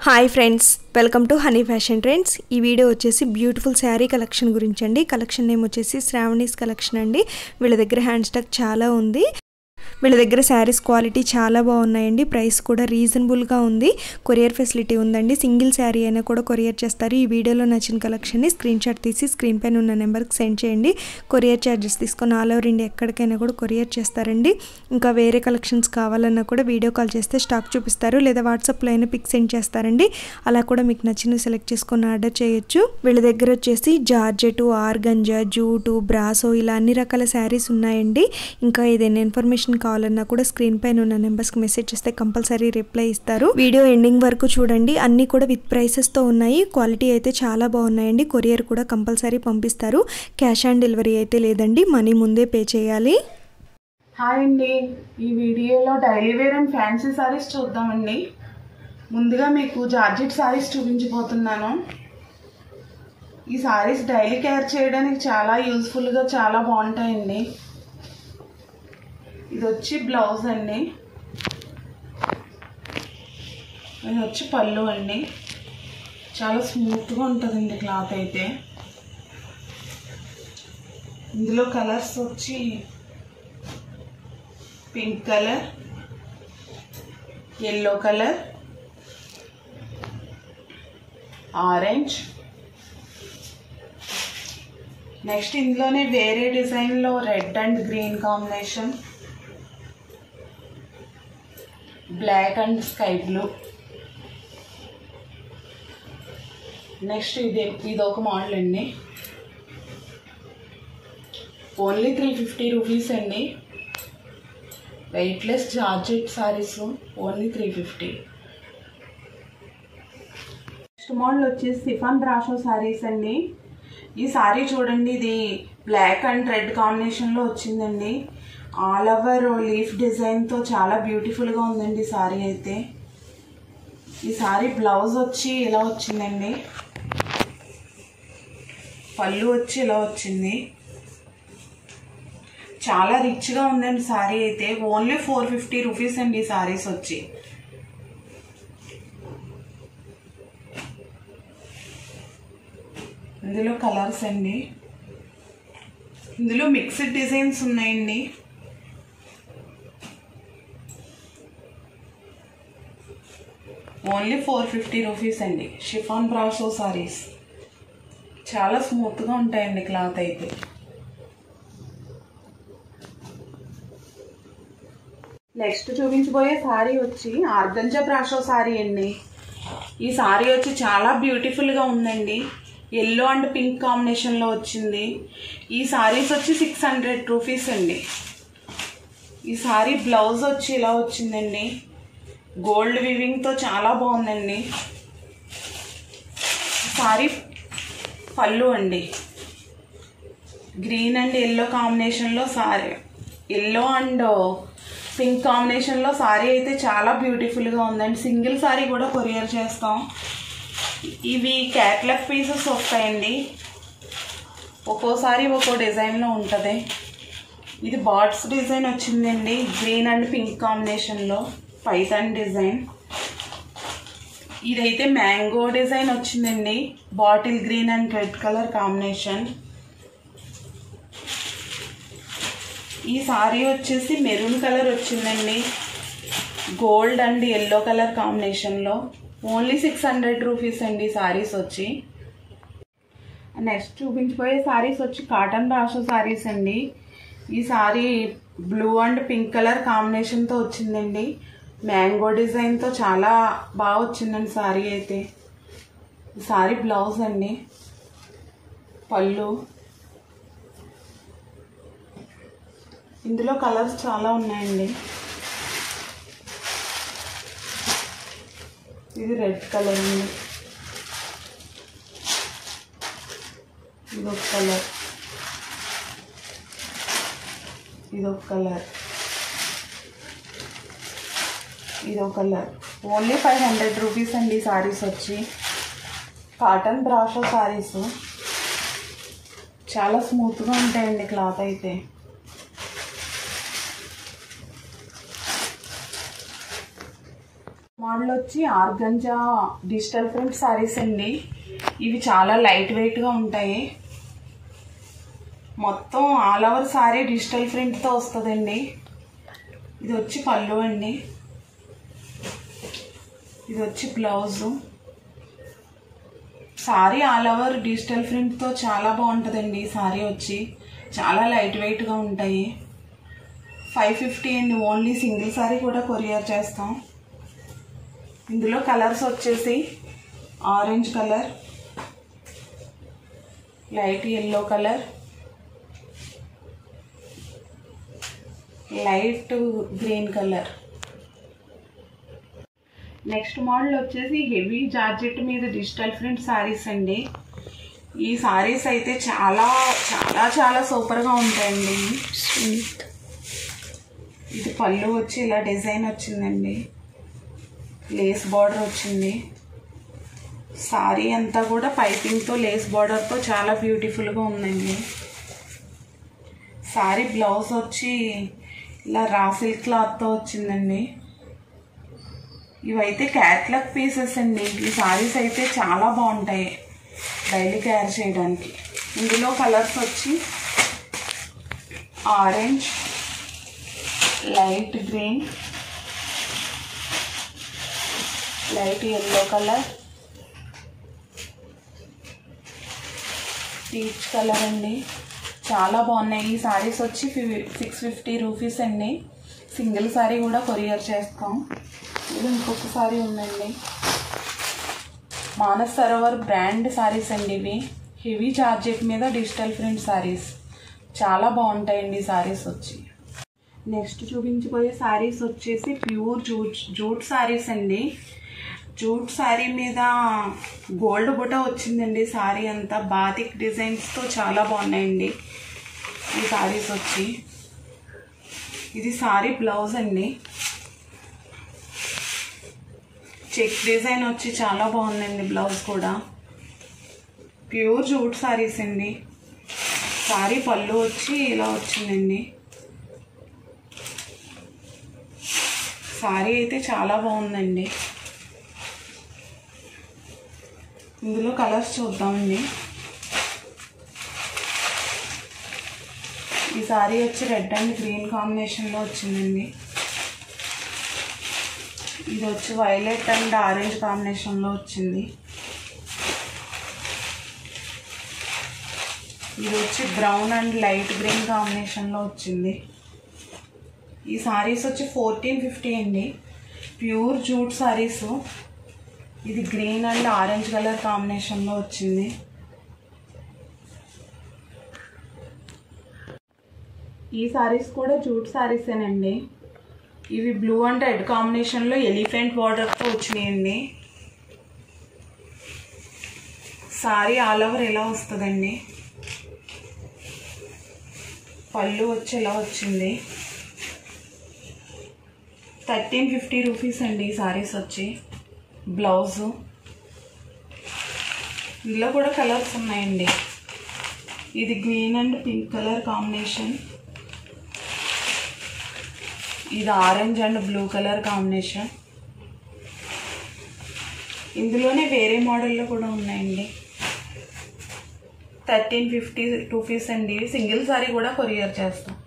hi friends welcome to Honey Fashion Trends ఈ video వచ్చేసి beautiful sari collection గురించి అండి కలెక్షన్ నేమ్ వచ్చేసి శ్రావణీస్ కలెక్షన్ అండి వీళ్ళ దగ్గర హ్యాండ్ స్టాక్ చాలా ఉంది వీళ్ళ దగ్గర శారీస్ క్వాలిటీ చాలా బాగున్నాయండి ప్రైస్ కూడా రీజనబుల్గా ఉంది కొరియర్ ఫెసిలిటీ ఉందండి సింగిల్ శారీ అయినా కూడా కొరియర్ చేస్తారు ఈ వీడియోలో నచ్చిన కలెక్షన్ని స్క్రీన్ షాట్ తీసి స్క్రీన్ పైన ఉన్న నెంబర్కి సెండ్ చేయండి కొరియర్ ఛార్జెస్ తీసుకొని ఆల్ ఓవర్ ఇండియా ఎక్కడికైనా కూడా కొరియర్ చేస్తారండి ఇంకా వేరే కలెక్షన్స్ కావాలన్నా కూడా వీడియో కాల్ చేస్తే స్టాక్ చూపిస్తారు లేదా వాట్సాప్లో అయినా పిక్ సెండ్ చేస్తారండి అలా కూడా మీకు నచ్చినవి సెలెక్ట్ చేసుకొని ఆర్డర్ చేయొచ్చు వీళ్ళ దగ్గర వచ్చేసి జార్జెట్ ఆర్గంజా జూటు బ్రాసో ఇలా అన్ని రకాల శారీస్ ఉన్నాయండి ఇంకా ఏదైనా ఇన్ఫర్మేషన్ కావాలన్నా కూడా స్క్రీన్ పైన ఉన్న నెంబర్స్కి మెసేజ్ చేస్తే కంపల్సరీ రిప్లై ఇస్తారు వీడియో ఎండింగ్ వరకు చూడండి అన్నీ కూడా విత్ ప్రైసెస్తో ఉన్నాయి క్వాలిటీ అయితే చాలా బాగున్నాయండి కొరియర్ కూడా కంపల్సరీ పంపిస్తారు క్యాష్ ఆన్ డెలివరీ అయితే లేదండి మనీ ముందే పే చేయాలి హాయ్ అండి ఈ వీడియోలో daily wear and fancy saris చూద్దామండి ముందుగా మీకు జార్జెట్ సారీస్ చూపించబోతున్నాను ఈ సారీస్ డైలీ కేర్ చేయడానికి చాలా యూస్ఫుల్గా చాలా బాగుంటాయండి ఇది వచ్చి బ్లౌజ్ అండి ఇది వచ్చి పళ్ళు అండి చాలా స్మూత్గా ఉంటుందండి క్లాత్ అయితే ఇందులో కలర్స్ వచ్చి pink colour yellow colour orange next ఇందులోనే వేరే డిజైన్లో red and green combination black and sky blue next ఇది ఇది ఒక మోడల్ అండి ఓన్లీ త్రీ ఫిఫ్టీ రూపీస్ అండి weightless georgette saris only three fifty next model వచ్చేసి సిఫాన్ బ్రాషో సారీస్ అండి ఈ సారీ చూడండి ఇది బ్లాక్ అండ్ రెడ్ కాంబినేషన్లో వచ్చిందండి ఆల్ ఓవర్ లీఫ్ డిజైన్తో చాలా బ్యూటిఫుల్గా ఉందండి సారీ అయితే ఈ సారీ బ్లౌజ్ వచ్చి ఇలా వచ్చిందండి పళ్ళు వచ్చి ఇలా వచ్చింది చాలా రిచ్గా ఉందండి సారీ అయితే ఓన్లీ ఫోర్ ఫిఫ్టీ రూపీస్ అండి ఈ సారీస్ వచ్చి ఇందులో కలర్స్ అండి ఇందులో మిక్స్డ్ డిజైన్స్ ఉన్నాయండి ఓన్లీ ఫోర్ ఫిఫ్టీ రూపీస్ అండి షిఫాన్ బ్రాషో సారీస్ చాలా స్మూత్గా ఉంటాయండి క్లాత్ అయితే నెక్స్ట్ చూపించబోయే సారీ వచ్చి ఆర్గంజా బ్రాషో సారీ అండి ఈ సారీ వచ్చి చాలా బ్యూటిఫుల్గా ఉందండి ఎల్లో అండ్ పింక్ కాంబినేషన్లో వచ్చింది ఈ సారీస్ వచ్చి సిక్స్ హండ్రెడ్ రూపీస్ అండి ఈ సారీ బ్లౌజ్ వచ్చి ఇలా వచ్చిందండి గోల్డ్ వివింగ్తో చాలా బాగుందండి సారీ పళ్ళు అండి గ్రీన్ అండ్ ఎల్లో కాంబినేషన్లో సారీ ఎల్లో అండ్ పింక్ కాంబినేషన్లో సారీ అయితే చాలా బ్యూటిఫుల్గా ఉందండి సింగిల్ సారీ కూడా కొరియర్ చేస్తాం ఇవి క్యాట్లాగ్ పీసెస్ వస్తాయండి ఒక్కోసారి ఒక్కో డిజైన్లో ఉంటుంది ఇది బాట్స్ డిజైన్ వచ్చిందండి గ్రీన్ అండ్ పింక్ కాంబినేషన్లో పైథాన్ డిజైన్ ఇదైతే మ్యాంగో డిజైన్ వచ్చిందండి bottle green and red colour combination ఈ సారీ వచ్చేసి మెరూన్ కలర్ వచ్చిందండి గోల్డ్ అండ్ ఎల్లో కలర్ కాంబినేషన్లో ఓన్లీ సిక్స్ హండ్రెడ్ రూపీస్ అండి సారీస్ వచ్చి నెక్స్ట్ చూపించిపోయే సారీస్ వచ్చి కాటన్ రాషో సారీస్ అండి ఈ sari blue and pink colour కాంబినేషన్తో వచ్చిందండి మ్యాంగో డిజైన్తో చాలా బాగా వచ్చిందండి సారీ అయితే ఈ సారీ బ్లౌజ్ అండి పళ్ళు ఇందులో కలర్స్ చాలా ఉన్నాయండి ఇది రెడ్ కలర్ అండి ఇదొక కలర్ ఇదొక కలర్ ఇదో colour only five hundred rupees అండి సారీస్ వచ్చి కాటన్ బ్రాషో సారీస్ చాలా స్మూత్గా ఉంటాయండి క్లాత్ అయితే మోడల్ వచ్చి ఆర్గంజా డిజిటల్ ప్రింట్ సారీస్ అండి ఇవి చాలా లైట్ వెయిట్గా ఉంటాయి మొత్తం ఆల్ ఓవర్ సారీ డిజిటల్ ప్రింట్తో వస్తుందండి ఇది వచ్చి పళ్ళు అండి ఇది వచ్చి blouse sari all over digital ప్రింట్తో చాలా బాగుంటుందండి ఈ సారీ వచ్చి చాలా లైట్ వెయిట్గా ఉంటాయి ఫైవ్ ఫిఫ్టీ అండి ఓన్లీ సింగిల్ సారీ కూడా కొరియర్ చేస్తాం ఇందులో కలర్స్ వచ్చేసి orange colour light yellow colour light green colour next model వచ్చేసి హెవీ జార్జెట్ మీద డిజిటల్ ప్రింట్ సారీస్ అండి ఈ సారీస్ అయితే చాలా చాలా చాలా సూపర్గా ఉంటాయండి ఇది పళ్ళు వచ్చి ఇలా డిజైన్ వచ్చిందండి లేస్ బార్డర్ వచ్చింది సారీ అంతా కూడా పైపింగ్తో లేస్ బార్డర్తో చాలా బ్యూటిఫుల్గా ఉందండి సారీ బ్లౌజ్ వచ్చి ఇలా రా సిల్క్ క్లాత్తో వచ్చిందండి ఇవైతే క్యాట్లాగ్ పీసెస్ అండి ఈ సారీస్ అయితే చాలా బాగుంటాయి డైలీ క్యారీ చేయడానికి ఇందులో కలర్స్ వచ్చి orange light green light yellow colour peach colour అండి చాలా బాగున్నాయి ఈ సారీస్ వచ్చి సిక్స్ ఫిఫ్టీ రూపీస్ అండి సింగిల్ సారీ కూడా కొరియర్ చేస్తాం ఇది ఇంకొక సారీ ఉందండి మానస్ సరోవర్ బ్రాండ్ సారీస్ అండి ఇవి హెవీ చార్జెట్ మీద డిజిటల్ ప్రింట్ సారీస్ చాలా బాగుంటాయండి ఈ సారీస్ వచ్చి నెక్స్ట్ చూపించబోయే సారీస్ వచ్చేసి ప్యూర్ జూట్ జూట్ సారీస్ అండి జూట్ సారీ మీద గోల్డ్ బుట్ట వచ్చిందండి సారీ అంతా బాతిక్ డిజైన్స్తో చాలా బాగున్నాయండి ఈ సారీస్ వచ్చి ఇది సారీ బ్లౌజ్ అండి చెక్ డిజైన్ వచ్చి చాలా బాగుందండి బ్లౌజ్ కూడా ప్యూర్ జూట్ సారీస్ అండి సారీ పళ్ళు వచ్చి ఇలా వచ్చిందండి సారీ అయితే చాలా బాగుందండి ఇందులో కలర్స్ చూద్దామండి ఈ సారీ వచ్చి రెడ్ అండ్ గ్రీన్ కాంబినేషన్లో వచ్చిందండి ఇది వచ్చి వైలెట్ అండ్ ఆరెంజ్ కాంబినేషన్లో వచ్చింది ఇది వచ్చి బ్రౌన్ అండ్ లైట్ గ్రీన్ కాంబినేషన్లో వచ్చింది ఈ సారీస్ వచ్చి ఫోర్టీన్ ఫిఫ్టీ అండి ప్యూర్ జూట్ సారీస్ ఇది గ్రీన్ అండ్ ఆరెంజ్ కలర్ కాంబినేషన్లో వచ్చింది ఈ సారీస్ కూడా జూట్ సారీసేనండి ఇవి బ్లూ అండ్ రెడ్ కాంబినేషన్లో ఎలిఫెంట్ బార్డర్తో వచ్చినాయండి సారీ ఆల్ ఓవర్ ఎలా వస్తుందండి పళ్ళు వచ్చి ఎలా వచ్చింది థర్టీన్ ఫిఫ్టీ రూపీస్ అండి ఈ సారీస్ వచ్చి బ్లౌజు ఇందులో కూడా కలర్స్ ఉన్నాయండి ఇది green and pink colour combination ఇది orange and blue colour combination ఇందులోనే వేరే మోడల్లో కూడా ఉన్నాయండి థర్టీన్ ఫిఫ్టీ రూపీస్ అండి సింగిల్ సారీ కూడా కొరియర్ చేస్తాం